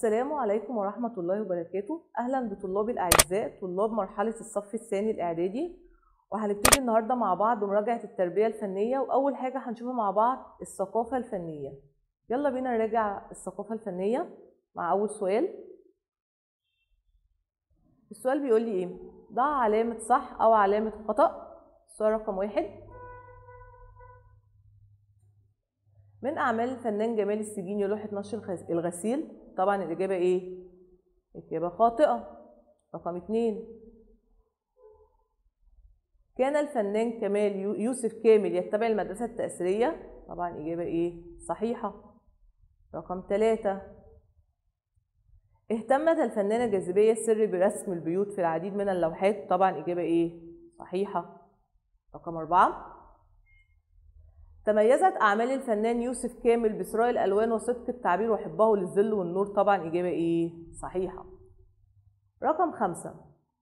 السلام عليكم ورحمة الله وبركاته أهلا بطلابي الأعزاء طلاب مرحلة الصف الثاني الإعدادي وهنبتدي النهاردة مع بعض مراجعة التربية الفنية وأول حاجة هنشوفها مع بعض الثقافة الفنية يلا بينا نراجع الثقافة الفنية مع أول سؤال السؤال بيقول لي إيه ضع علامة صح أو علامة خطأ السؤال رقم واحد من أعمال الفنان جمال السجيني لوحة نشر الغس- الغسيل طبعا الإجابة إيه؟ إجابة خاطئة رقم اتنين كان الفنان كمال يو- يوسف كامل يتبع المدرسة التأثيرية طبعا إجابة إيه؟ صحيحة رقم ثلاثة اهتمت الفنانة جاذبية السر برسم البيوت في العديد من اللوحات طبعا إجابة إيه؟ صحيحة رقم أربعة تميزت أعمال الفنان يوسف كامل بإسراء الألوان وصدق التعبير وحبه للظل والنور طبعا إجابة إيه؟ صحيحة رقم خمسة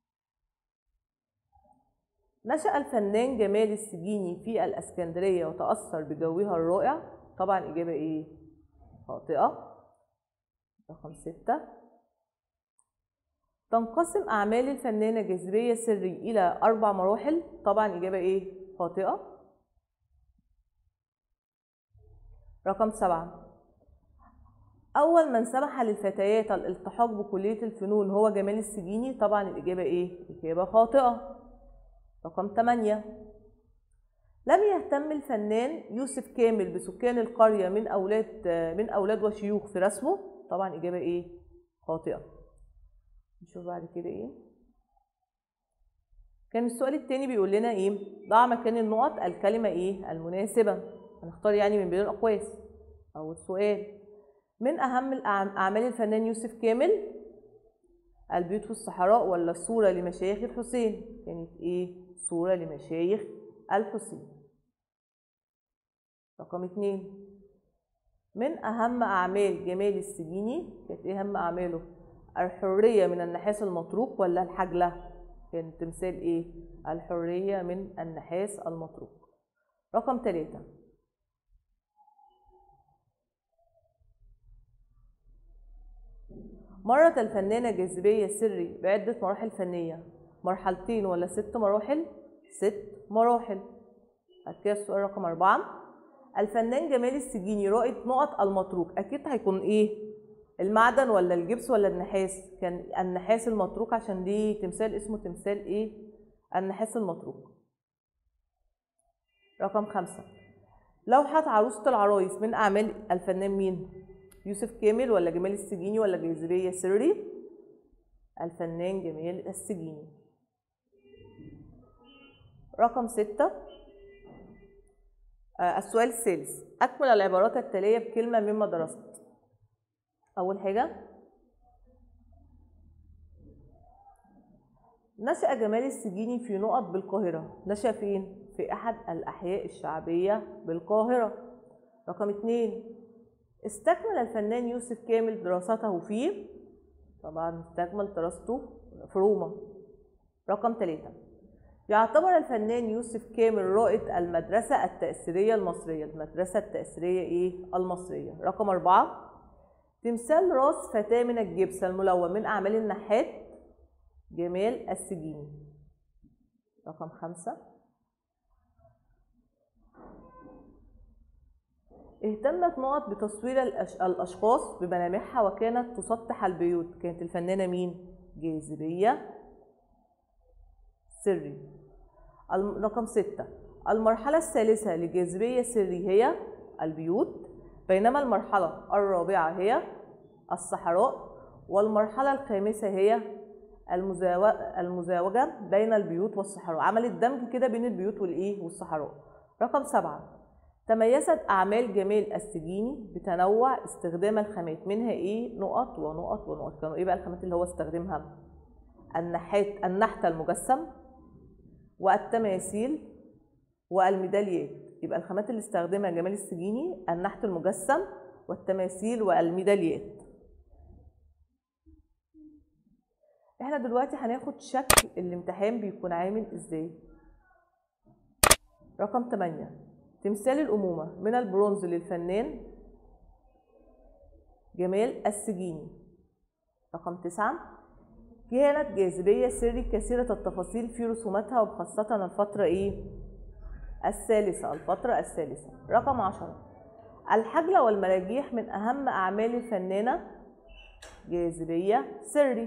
نشأ الفنان جمال السجيني في الإسكندرية وتأثر بجوها الرائع طبعا إجابة إيه؟ خاطئة رقم ستة تنقسم أعمال الفنانة جاذبية سري إلى أربع مراحل طبعا إجابة إيه؟ خاطئة رقم سبعة أول من سمح للفتيات الالتحاق بكلية الفنون هو جمال السجيني طبعا الإجابة إيه؟ إجابة خاطئة رقم ثمانية لم يهتم الفنان يوسف كامل بسكان القرية من أولاد من أولاد وشيوخ في رسمه طبعا إجابة إيه؟ خاطئة نشوف بعد كده إيه كان السؤال التاني بيقول لنا إيه؟ ضع مكان النقط الكلمة إيه؟ المناسبة هنختار يعني من بين الأقواس أول سؤال من أهم الأعم- أعمال الفنان يوسف كامل البيوت في الصحراء ولا الصورة لمشايخ الحسين كانت إيه؟ صورة لمشايخ الحسين رقم اتنين من أهم أعمال جمال السجيني كانت إيه أهم أعماله؟ الحرية من النحاس المطروق ولا الحجلة؟ كان تمثال إيه؟ الحرية من النحاس المطروق رقم ثلاثة مرت الفنانة جاذبية سري بعدة مراحل فنية مرحلتين ولا ست مراحل؟ ست مراحل بعد كده السؤال رقم أربعة الفنان جمال السجيني رائد نقط المطروق أكيد هيكون إيه؟ المعدن ولا الجبس ولا النحاس؟ كان النحاس المطروق عشان دي تمثال اسمه تمثال إيه؟ النحاس المطروق رقم خمسة لوحة عروسة العرايس من أعمال الفنان مين؟ يوسف كامل ولا جمال السجيني ولا جاذبية سري؟ الفنان جمال السجيني رقم ستة آه، السؤال الثالث أكمل العبارات التالية بكلمة مما درست أول حاجة نشأ جمال السجيني في نقط بالقاهرة نشأ فين؟ في أحد الأحياء الشعبية بالقاهرة رقم اتنين استكمل الفنان يوسف كامل دراسته في طبعا استكمل دراسته في روما رقم ثلاثة يعتبر الفنان يوسف كامل رائد المدرسة التأثيرية المصرية المدرسة التأثيرية إيه؟ المصرية رقم أربعة تمثال راس فتاة من الجبس الملون من أعمال النحات جمال السجيني رقم خمسة اهتمت نقط بتصوير الأش... الأشخاص بملامحها وكانت تسطح البيوت كانت الفنانة مين؟ جاذبية سري الم- رقم ستة المرحلة الثالثة لجاذبية سري هي البيوت بينما المرحلة الرابعة هي الصحراء والمرحلة الخامسة هي المزاو- المزاوجة بين البيوت والصحراء عملت دمج كده بين البيوت والإيه والصحراء رقم سبعة تميزت أعمال جمال السجيني بتنوع استخدام الخامات منها إيه نقط ونقط ونقط كانوا إيه بقى الخامات اللي هو استخدمها النحات النحت المجسم والتماثيل والميداليات يبقى الخامات اللي استخدمها جمال السجيني النحت المجسم والتماثيل والميداليات احنا دلوقتي هناخد شكل الامتحان بيكون عامل ازاي رقم 8 تمثال الأمومة من البرونز للفنان جمال السجيني رقم تسعة كانت جاذبية سري كثيرة التفاصيل في رسوماتها وخاصة الفترة إيه؟ الثالثة الفترة الثالثة رقم عشرة الحجلة والمراجيح من أهم أعمال الفنانة جاذبية سري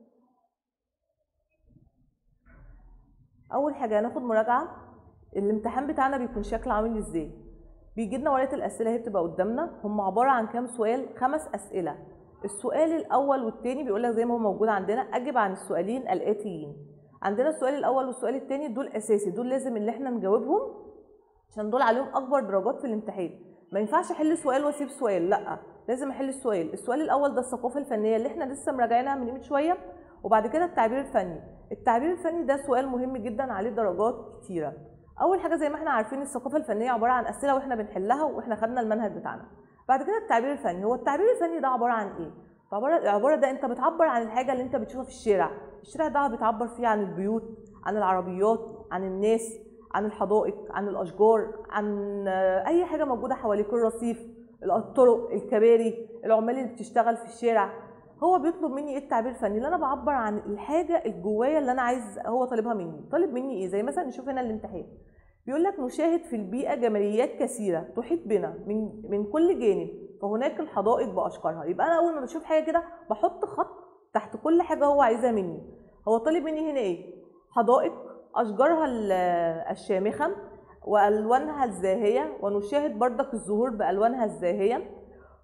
أول حاجة هناخد مراجعة الامتحان بتاعنا بيكون شكل عامل ازاي بيجي لنا ورقة الأسئلة هي بتبقى قدامنا هم عبارة عن كام سؤال خمس أسئلة السؤال الأول والتاني بيقول لك زي ما هو موجود عندنا أجب عن السؤالين الآتيين عندنا السؤال الأول والسؤال التاني دول أساسي دول لازم اللي احنا نجاوبهم عشان دول عليهم أكبر درجات في الامتحان ما ينفعش أحل سؤال وأسيب سؤال لأ لازم أحل السؤال السؤال الأول ده الثقافة الفنية اللي احنا لسه مراجعينها من قيمة شوية وبعد كده التعبير الفني التعبير الفني ده سؤال مهم جدا عليه درجات كتيرة اول حاجه زي ما احنا عارفين الثقافه الفنيه عباره عن اسئله واحنا بنحلها واحنا خدنا المنهج بتاعنا بعد كده التعبير الفني هو التعبير الفني ده عباره عن ايه عباره العباره ده انت بتعبر عن الحاجه اللي انت بتشوفها في الشارع الشارع ده بتعبر فيه عن البيوت عن العربيات عن الناس عن الحدائق عن الاشجار عن اي حاجه موجوده حواليك الرصيف الطرق الكباري العمال اللي بتشتغل في الشارع هو بيطلب مني ايه التعبير الفني اللي انا بعبر عن الحاجه الجوايه اللي انا عايز هو طالبها مني طالب مني ايه زي مثلا نشوف هنا الامتحان بيقول لك نشاهد في البيئه جماليات كثيره تحيط بنا من من كل جانب فهناك الحدائق باشكارها يبقى انا اول ما بشوف حاجه كده بحط خط تحت كل حاجه هو عايزها مني هو طالب مني هنا ايه حدائق اشجارها الشامخه والوانها الزاهيه ونشاهد بردك الزهور بالوانها الزاهيه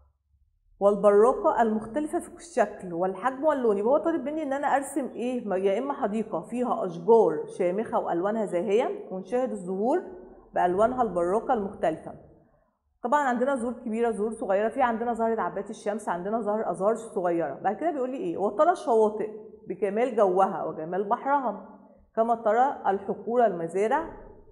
والبراقة المختلفة في الشكل والحجم واللون يبقى هو طالب مني ان انا ارسم ايه يا اما حديقة فيها اشجار شامخة والوانها زاهية ونشاهد الزهور بالوانها البراقة المختلفة طبعا عندنا زهور كبيرة زهور صغيرة في عندنا زهرة عباد الشمس عندنا زهر ازهار صغيرة بعد كده بيقول لي ايه وترى الشواطئ بكمال جوها وجمال بحرها كما ترى الحقول المزارع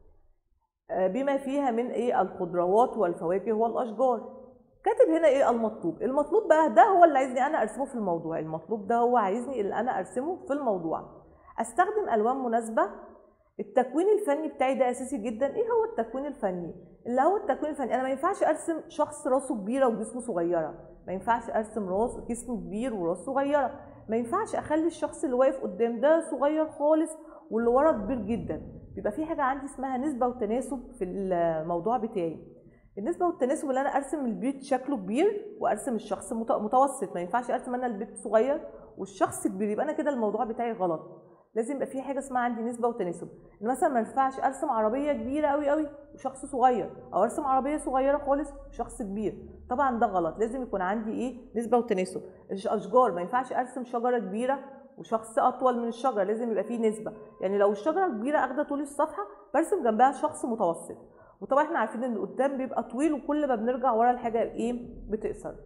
بما فيها من ايه الخضروات والفواكه والاشجار كاتب هنا ايه المطلوب المطلوب بقى ده هو اللي عايزني انا ارسمه في الموضوع المطلوب ده هو عايزني اللي انا ارسمه في الموضوع استخدم الوان مناسبه التكوين الفني بتاعي ده اساسي جدا ايه هو التكوين الفني اللي هو التكوين الفني انا ما ينفعش ارسم شخص راسه كبيره وجسمه صغيره ما ينفعش ارسم راس جسم كبير وراس صغيره ما ينفعش اخلي الشخص اللي واقف قدام ده صغير خالص واللي ورا كبير جدا بيبقى في حاجه عندي اسمها نسبه وتناسب في الموضوع بتاعي النسبة والتناسب اللي انا ارسم البيت شكله كبير وارسم الشخص متوسط ما ينفعش ارسم انا البيت صغير والشخص كبير يبقى انا كده الموضوع بتاعي غلط لازم يبقى في حاجه اسمها عندي نسبه وتناسب ان مثلا ما ينفعش ارسم عربيه كبيره قوي قوي وشخص صغير او ارسم عربيه صغيره خالص وشخص كبير طبعا ده غلط لازم يكون عندي ايه نسبه وتناسب الاشجار ما ينفعش ارسم شجره كبيره وشخص اطول من الشجره لازم يبقى فيه نسبه يعني لو الشجره كبيره اخده طول الصفحه برسم جنبها شخص متوسط وطبعا احنا عارفين ان قدام بيبقى طويل وكل ما بنرجع ورا الحاجه ايه بتقصر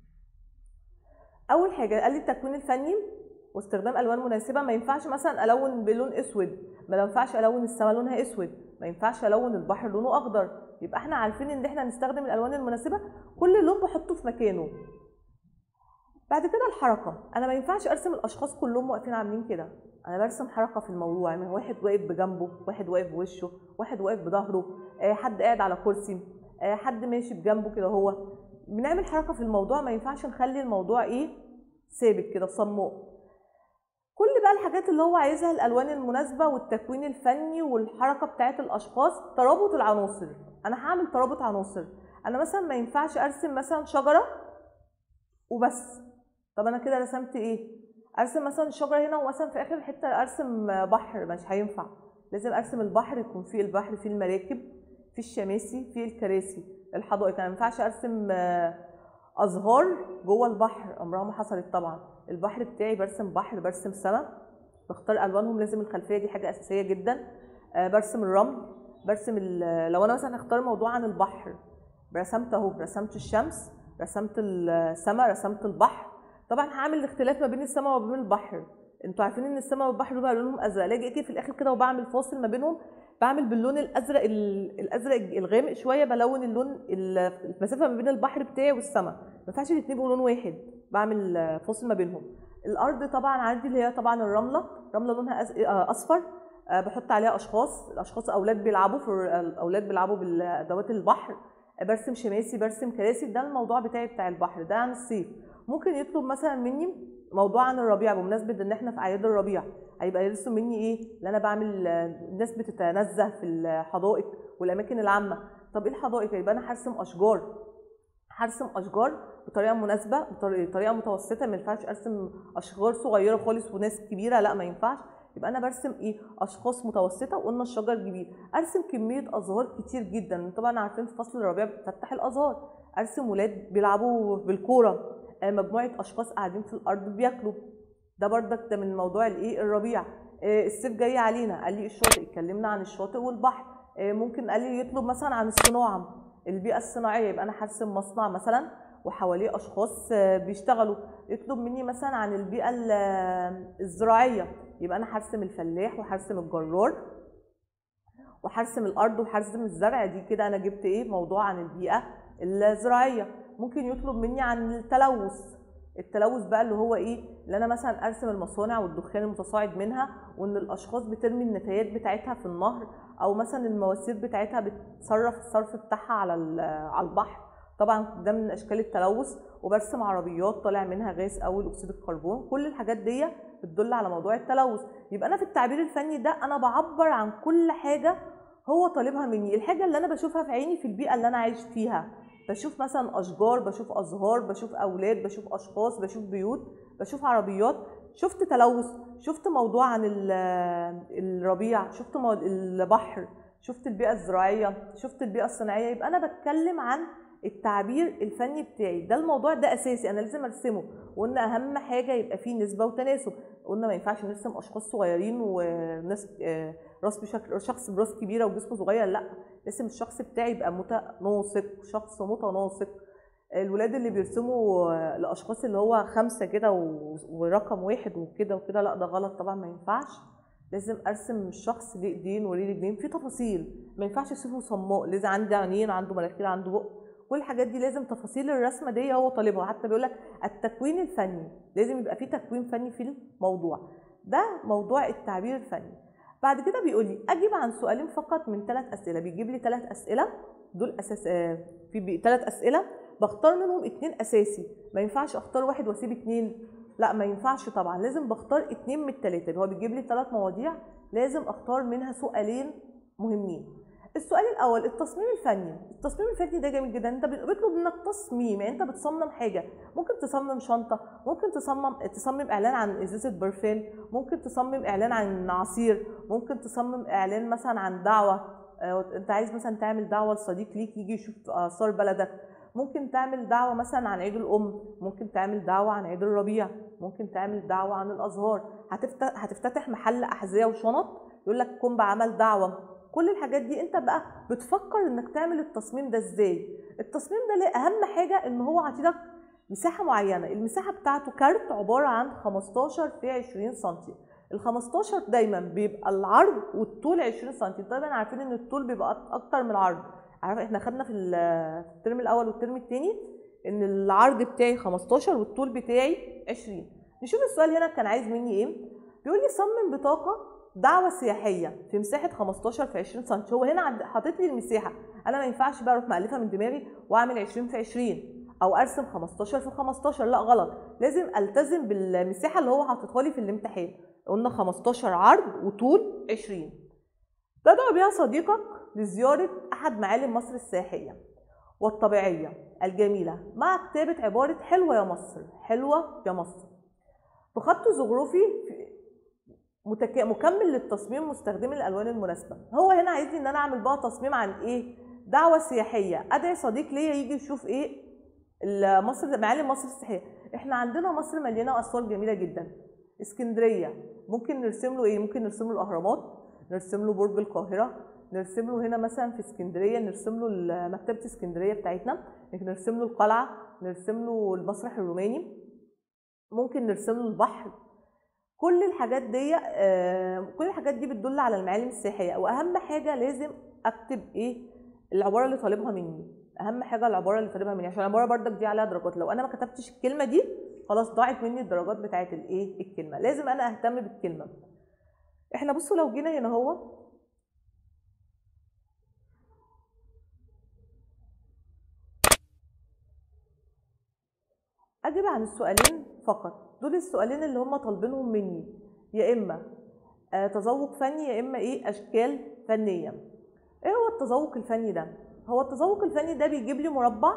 اول حاجه قال لي التكوين الفني واستخدام الوان مناسبه ما ينفعش مثلا الون بلون اسود ما ينفعش الون السماء لونها اسود ما ينفعش الون البحر لونه اخضر يبقى احنا عارفين ان احنا نستخدم الالوان المناسبه كل لون بحطه في مكانه بعد كده الحركه انا ما ينفعش ارسم الاشخاص كلهم واقفين عاملين كده انا برسم حركه في الموضوع يعني واحد واقف بجنبه واحد واقف بوشه واحد واقف بظهره حد قاعد على كرسي حد ماشي بجنبه كده هو بنعمل حركه في الموضوع ما ينفعش نخلي الموضوع ايه ثابت كده صماء كل بقى الحاجات اللي هو عايزها الالوان المناسبه والتكوين الفني والحركه بتاعت الاشخاص ترابط العناصر انا هعمل ترابط عناصر انا مثلا ما ينفعش ارسم مثلا شجره وبس طب انا كده رسمت ايه ارسم مثلا الشجره هنا ومثلا في اخر حته ارسم بحر مش هينفع لازم ارسم البحر يكون فيه البحر فيه المراكب فيه الشماسي فيه الكراسي الحدائق انا ما ينفعش ارسم ازهار جوه البحر عمرها ما حصلت طبعا البحر بتاعي برسم بحر برسم سماء بختار الوانهم لازم الخلفيه دي حاجه اساسيه جدا برسم الرمل برسم لو انا مثلا هختار موضوع عن البحر رسمت اهو رسمت الشمس رسمت السماء رسمت البحر طبعا هعمل الاختلاف ما بين السماء وما بين البحر انتوا عارفين ان السماء والبحر دول لونهم ازرق لاجي اجي في الاخر كده وبعمل فاصل ما بينهم بعمل باللون الازرق الازرق الغامق شويه بلون اللون المسافه ما بين البحر بتاعي والسماء ما ينفعش الاثنين يبقوا لون واحد بعمل فاصل ما بينهم الارض طبعا عندي اللي هي طبعا الرمله رمله لونها اصفر بحط عليها اشخاص الاشخاص اولاد بيلعبوا في الاولاد بيلعبوا بادوات البحر برسم شماسي برسم كراسي ده الموضوع بتاعي بتاع البحر ده عن الصيف ممكن يطلب مثلا مني موضوع عن الربيع بمناسبه ان احنا في اعياد الربيع هيبقى يرسم مني ايه اللي انا بعمل آه، الناس بتتنزه في الحدائق والاماكن العامه طب ايه الحدائق يبقى انا هرسم اشجار هرسم اشجار بطريقه مناسبه بطريقه بطريقة متوسطه ما ينفعش ارسم اشجار صغيره خالص وناس كبيره لا ما ينفعش يبقى انا برسم ايه اشخاص متوسطه وقلنا الشجر كبير ارسم كميه ازهار كتير جدا طبعا عارفين في فصل الربيع بتفتح الازهار ارسم ولاد بيلعبوا بالكوره آه، مجموعه اشخاص قاعدين في الارض بياكلوا ده بردك ده من موضوع الايه الربيع آه، الصيف جاي علينا قال لي الشاطئ اتكلمنا عن الشاطئ والبحر آه، ممكن قال لي يطلب مثلا عن الصناعه البيئه الصناعيه يبقى انا هرسم مصنع مثلا وحواليه اشخاص آه، بيشتغلوا يطلب مني مثلا عن البيئه ال- آه، الزراعيه يبقى انا هرسم الفلاح وهرسم الجرار وهرسم الارض وهرسم الزرع دي كده انا جبت ايه موضوع عن البيئه الزراعيه ممكن يطلب مني عن التلوث التلوث بقى اللي هو ايه اللي انا مثلا ارسم المصانع والدخان المتصاعد منها وان الاشخاص بترمي النفايات بتاعتها في النهر او مثلا المواسير بتاعتها بتصرف الصرف بتاعها على ال- على البحر طبعا ده من اشكال التلوث وبرسم عربيات طالع منها غاز اول اكسيد الكربون كل الحاجات دي بتدل على موضوع التلوث يبقى انا في التعبير الفني ده انا بعبر عن كل حاجه هو طالبها مني الحاجه اللي انا بشوفها في عيني في البيئه اللي انا عايش فيها بشوف مثلا اشجار بشوف ازهار بشوف اولاد بشوف اشخاص بشوف بيوت بشوف عربيات شفت تلوث شفت موضوع عن ال- الربيع شفت مو- البحر شفت البيئه الزراعيه شفت البيئه الصناعيه يبقى انا بتكلم عن التعبير الفني بتاعي ده الموضوع ده اساسي انا لازم ارسمه وقلنا اهم حاجه يبقى فيه نسبه وتناسب قلنا ما ينفعش نرسم اشخاص صغيرين وناس آه، راس بشكل شخص براس كبيره وجسمه صغير لا لازم الشخص بتاعي يبقى متناسق شخص متناسق الولاد اللي بيرسموا آه، الاشخاص اللي هو خمسه كده و- ورقم واحد وكده وكده لا ده غلط طبعا ما ينفعش لازم ارسم الشخص ليه ايدين وليه رجلين في تفاصيل ما ينفعش اشوفه صماء لازم عنده عينين عنده مناخير عنده بق كل الحاجات دي لازم تفاصيل الرسمه دي هو طالبها حتى بيقول لك التكوين الفني لازم يبقى في تكوين فني في الموضوع ده موضوع التعبير الفني بعد كده بيقول لي اجب عن سؤالين فقط من ثلاث اسئله بيجيب لي ثلاث اسئله دول اساس آه، في ثلاث اسئله بختار منهم اتنين اساسي ما ينفعش اختار واحد واسيب اتنين لا ما ينفعش طبعا لازم بختار اتنين من التلاته هو بيجيب لي ثلاث مواضيع لازم اختار منها سؤالين مهمين السؤال الاول التصميم الفني التصميم الفني ده جميل جدا انت بيطلب منك تصميم يعني انت بتصمم حاجه ممكن تصمم شنطه ممكن تصمم تصمم اعلان عن ازازه برفان ممكن تصمم اعلان عن عصير ممكن تصمم اعلان مثلا عن دعوه آه، انت عايز مثلا تعمل دعوه لصديق ليك يجي يشوف اثار بلدك ممكن تعمل دعوه مثلا عن عيد الام ممكن تعمل دعوه عن عيد الربيع ممكن تعمل دعوه عن الازهار هتفتح هتفتتح محل احذيه وشنط يقول لك قم بعمل دعوه كل الحاجات دي انت بقى بتفكر انك تعمل التصميم ده ازاي التصميم ده ليه اهم حاجه ان هو عاطيلك مساحه معينه المساحه بتاعته كارت عباره عن 15 في 20 سم ال 15 دايما بيبقى العرض والطول 20 سم طبعا عارفين ان الطول بيبقى أك- اكتر من العرض عارف احنا خدنا في ال- في الترم الاول والترم الثاني ان العرض بتاعي 15 والطول بتاعي 20 نشوف السؤال هنا كان عايز مني ايه بيقول لي صمم بطاقه دعوه سياحيه في مساحه 15 في 20 سم هو هنا عند- حاطط لي المساحه انا ما ينفعش بقى اروح مالفه من دماغي واعمل 20 في 20 او ارسم 15 في 15 لا غلط لازم التزم بالمساحه اللي هو حاططها لي في الامتحان قلنا 15 عرض وطول 20 تدعو بها صديقك لزياره احد معالم مصر السياحيه والطبيعيه الجميله مع كتابه عباره حلوه يا مصر حلوه يا مصر بخط زخرفي في- متك... مكمل للتصميم مستخدم الالوان المناسبه هو هنا عايزني ان انا اعمل بقى تصميم عن ايه دعوه سياحيه ادعي صديق ليا يجي يشوف ايه ال- مصر معالم مصر السياحيه احنا عندنا مصر مليانه اثار جميله جدا اسكندريه ممكن نرسم له ايه ممكن نرسم له الاهرامات نرسم له برج القاهره نرسم له هنا مثلا في اسكندريه نرسم له ال- مكتبه اسكندريه بتاعتنا نرسم له القلعه نرسم له المسرح الروماني ممكن نرسم له البحر كل الحاجات دي آه، كل الحاجات دي بتدل على المعالم السياحيه واهم حاجه لازم اكتب ايه العباره اللي طالبها مني اهم حاجه العباره اللي طالبها مني عشان العباره بردك دي عليها درجات لو انا ما كتبتش الكلمه دي خلاص ضاعت مني الدرجات بتاعت الايه الكلمه لازم انا اهتم بالكلمه احنا بصوا لو جينا هنا هو اجب عن السؤالين فقط دول السؤالين اللي هم طالبينهم مني يا اما آه، تذوق فني يا اما ايه اشكال فنيه ايه هو التذوق الفني ده هو التذوق الفني ده بيجيب لي مربع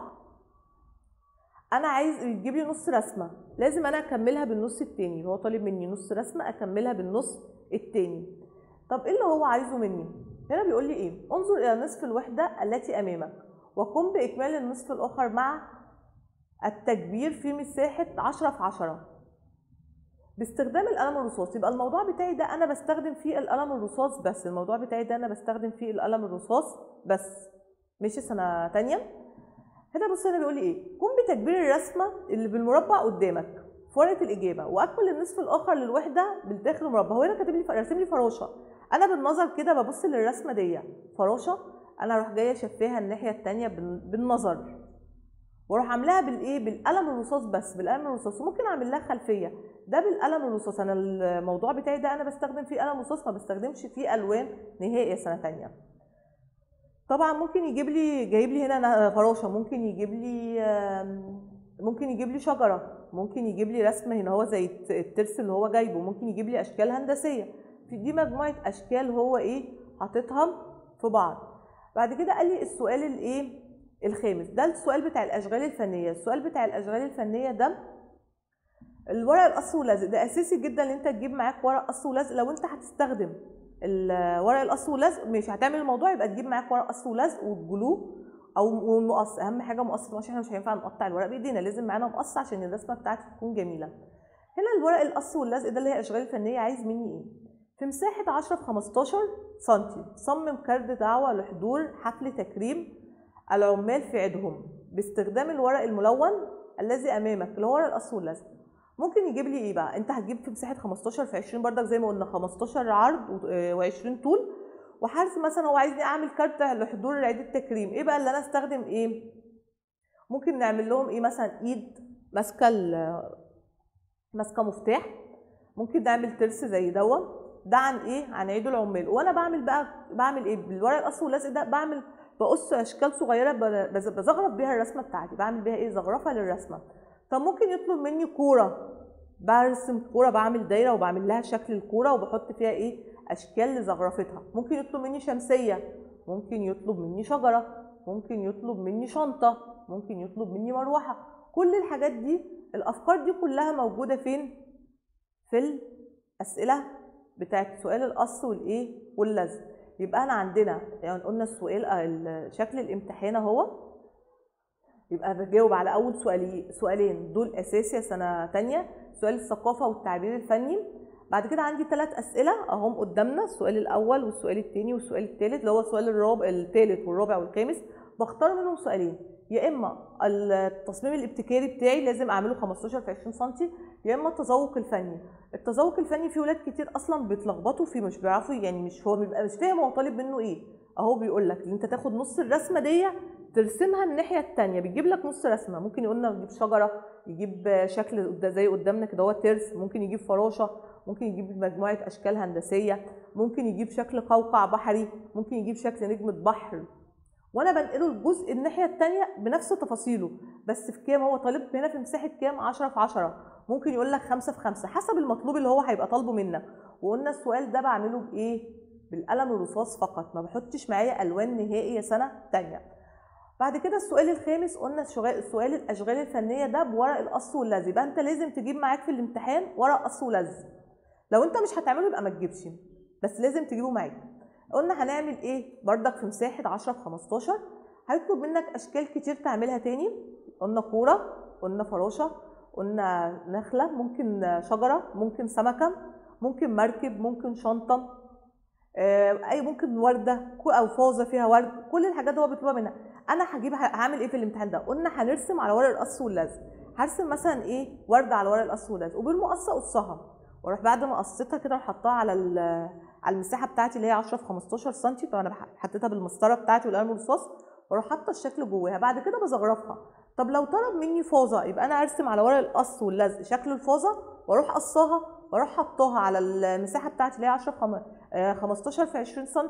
انا عايز يجيب لي نص رسمه لازم انا اكملها بالنص التاني هو طالب مني نص رسمه اكملها بالنص التاني طب ايه اللي هو عايزه مني هنا بيقول لي ايه انظر الى نصف الوحده التي امامك وقم باكمال النصف الاخر مع التكبير في مساحه 10 في 10 باستخدام القلم الرصاص يبقى الموضوع بتاعي ده انا بستخدم فيه القلم الرصاص بس الموضوع بتاعي ده انا بستخدم فيه القلم الرصاص بس ماشي سنه تانية هنا بص هنا بيقول لي ايه قم بتكبير الرسمه اللي بالمربع قدامك في ورقه الاجابه واكمل النصف الاخر للوحده بالداخل المربع هو هنا كاتب لي راسم لي فراشه انا بالنظر كده ببص للرسمه دي فراشه انا اروح جايه شفاها الناحيه التانية بالنظر واروح عاملاها بالايه بالقلم الرصاص بس بالقلم الرصاص وممكن اعمل لها خلفيه ده بالقلم الرصاص انا الموضوع بتاعي ده انا بستخدم فيه قلم رصاص ما بستخدمش فيه الوان نهائي سنه تانية طبعا ممكن يجيب لي جايب لي هنا فراشه ممكن يجيب لي ممكن يجيب لي شجره ممكن يجيب لي رسمه هنا هو زي الترس اللي هو جايبه ممكن يجيب لي اشكال هندسيه في دي مجموعه اشكال هو ايه حاططها في بعض بعد كده قال لي السؤال الايه الخامس ده السؤال بتاع الاشغال الفنيه السؤال بتاع الاشغال الفنيه ده الورق القص واللزق ده اساسي جدا ان انت تجيب معاك ورق قص ولزق لو انت هتستخدم ورق القص واللزق مش هتعمل الموضوع يبقى تجيب معاك ورق قص ولزق والجلو او المقص اهم حاجه مقص عشان احنا مش هينفع نقطع الورق بايدينا لازم معانا مقص عشان الرسمه بتاعتي تكون جميله هنا الورق القص واللزق ده اللي هي اشغال فنيه عايز مني ايه في مساحه 10 في 15 سم صمم كارد دعوه لحضور حفل تكريم العمال في عيدهم باستخدام الورق الملون الذي امامك اللي هو ورق القص واللزق ممكن يجيب لي ايه بقى انت هتجيب في مساحه 15 في 20 بردك زي ما قلنا 15 عرض و20 طول وحارس مثلا هو عايزني اعمل كارت لحضور عيد التكريم ايه بقى اللي انا استخدم ايه ممكن نعمل لهم ايه مثلا ايد ماسكه ماسكه مفتاح ممكن نعمل ترس زي دوت ده عن ايه عن عيد العمال وانا بعمل بقى بعمل ايه بالورق القص واللزق ده بعمل بقص اشكال صغيره بزغرف بيها الرسمه بتاعتي بعمل بيها ايه زغرفه للرسمه طب ممكن يطلب مني كوره برسم كوره بعمل دايره وبعمل لها شكل الكوره وبحط فيها ايه اشكال لزخرفتها ممكن يطلب مني شمسيه ممكن يطلب مني شجره ممكن يطلب مني شنطه ممكن يطلب مني مروحه كل الحاجات دي الافكار دي كلها موجوده فين في الاسئله بتاعت سؤال القص والايه واللزق يبقى انا عندنا يعني قلنا السؤال شكل الامتحان اهو يبقى بجاوب على اول سؤالي سؤالين دول اساسي سنه تانية سؤال الثقافه والتعبير الفني بعد كده عندي ثلاث اسئله اهم قدامنا السؤال الاول والسؤال الثاني والسؤال الثالث اللي هو السؤال الرابع الثالث والرابع والخامس بختار منهم سؤالين يا اما التصميم الابتكاري بتاعي لازم اعمله 15 في 20 سم يا اما التذوق الفني التذوق الفني في ولاد كتير اصلا بيتلخبطوا فيه مش بيعرفوا يعني مش هو بيبقى مش فاهم هو طالب منه ايه اهو بيقول لك ان انت تاخد نص الرسمه دي ترسمها الناحيه الثانيه بيجيب لك نص رسمه ممكن يقولنا يجيب شجره يجيب شكل زي قدامنا كده هو ترس ممكن يجيب فراشه ممكن يجيب مجموعه اشكال هندسيه ممكن يجيب شكل قوقع بحري ممكن يجيب شكل نجمه بحر وانا بنقله الجزء الناحيه الثانيه بنفس تفاصيله بس في كام هو طالب هنا في مساحه كام 10 في 10 ممكن يقول لك 5 في 5 حسب المطلوب اللي هو هيبقى طالبه منك وقلنا السؤال ده بعمله بايه بالقلم الرصاص فقط ما بحطش معايا الوان نهائي يا سنه ثانيه بعد كده السؤال الخامس قلنا السؤال الاشغال الفنيه ده بورق القص واللزق يبقى انت لازم تجيب معاك في الامتحان ورق قص ولزق لو انت مش هتعمله يبقى ما تجيبش بس لازم تجيبه معاك قلنا هنعمل ايه بردك في مساحه 10 في 15 هيطلب منك اشكال كتير تعملها تاني قلنا كوره قلنا فراشه قلنا نخله ممكن شجره ممكن سمكه ممكن مركب ممكن شنطه اي ممكن ورده او فازه فيها ورد كل الحاجات دي هو بيطلبها منها انا هجيب هعمل ايه في الامتحان ده قلنا هنرسم على ورق القص واللزق هرسم مثلا ايه ورده على ورق القص واللزق وبالمقص اقصها واروح بعد ما قصيتها كده احطها على على المساحه بتاعتي اللي هي 10 في 15 سم طبعا انا حطيتها بالمسطره بتاعتي والقلم الرصاص واروح حاطه الشكل جواها بعد كده بزغرفها طب لو طلب مني فازه يبقى انا ارسم على ورق القص واللزق شكل الفازه واروح قصاها واروح حطاها على المساحه بتاعتي اللي هي 10 في 15 في 20 سم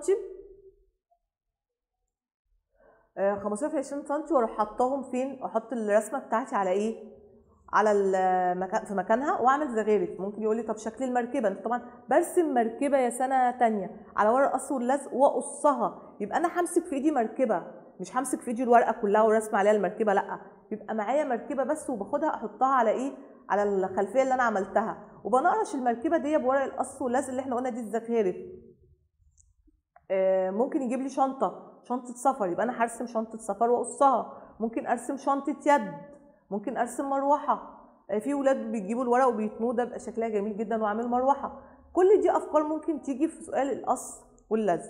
15 في 20 سم واروح حطاهم فين احط الرسمه بتاعتي على ايه على المكان في مكانها واعمل زخارف ممكن يقول لي طب شكل المركبه انت طبعا برسم مركبه يا سنه تانية على ورق القص واللزق واقصها يبقى انا همسك في ايدي مركبه مش همسك في ايدي الورقه كلها ورسم عليها المركبه لا يبقى معايا مركبه بس وباخدها احطها على ايه على الخلفيه اللي انا عملتها وبنقرش المركبه دي بورق القص واللزق اللي احنا قلنا دي الزخارف آه، ممكن يجيب لي شنطه شنطه سفر يبقى انا هرسم شنطه سفر واقصها ممكن ارسم شنطه يد ممكن ارسم مروحه آه، في ولاد بيجيبوا الورق وبيتنوه ده بيبقى شكلها جميل جدا واعمل مروحه كل دي افكار ممكن تيجي في سؤال القص واللزق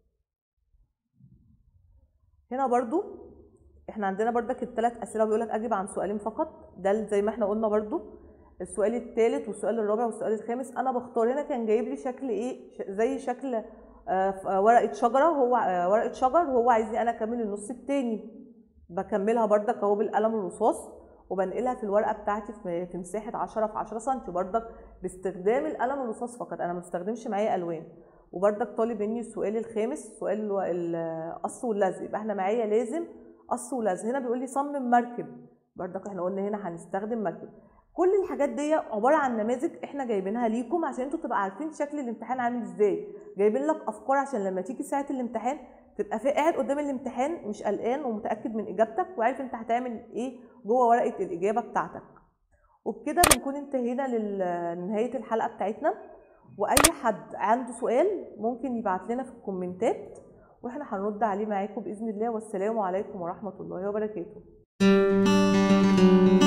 هنا برضو احنا عندنا بردك الثلاث اسئله بيقول لك اجب عن سؤالين فقط ده زي ما احنا قلنا برضو السؤال الثالث والسؤال الرابع والسؤال الخامس انا بختار هنا كان جايب لي شكل ايه ش- زي شكل آه، ف- آه، ورقه شجره هو آه، ورقه شجر وهو عايزني انا اكمل النص التاني بكملها بردك اهو بالقلم الرصاص وبنقلها في الورقه بتاعتي في في مساحه 10 في 10 سم بردك باستخدام القلم الرصاص فقط انا ما بستخدمش معايا الوان وبردك طالب مني السؤال الخامس سؤال الو- القص واللزق يبقى احنا معايا لازم قص ولزق هنا بيقول لي صمم مركب بردك احنا قلنا هنا هنستخدم مركب كل الحاجات دي عباره عن نماذج احنا جايبينها ليكم عشان انتوا تبقوا عارفين شكل الامتحان عامل ازاي جايبين لك افكار عشان لما تيجي ساعه الامتحان تبقى في قاعد قدام الامتحان مش قلقان ومتاكد من اجابتك وعارف انت هتعمل ايه جوه ورقه الاجابه بتاعتك وبكده بنكون انتهينا لل- لنهايه الحلقه بتاعتنا واي حد عنده سؤال ممكن يبعت لنا في الكومنتات واحنا هنرد عليه معاكم باذن الله والسلام عليكم ورحمه الله وبركاته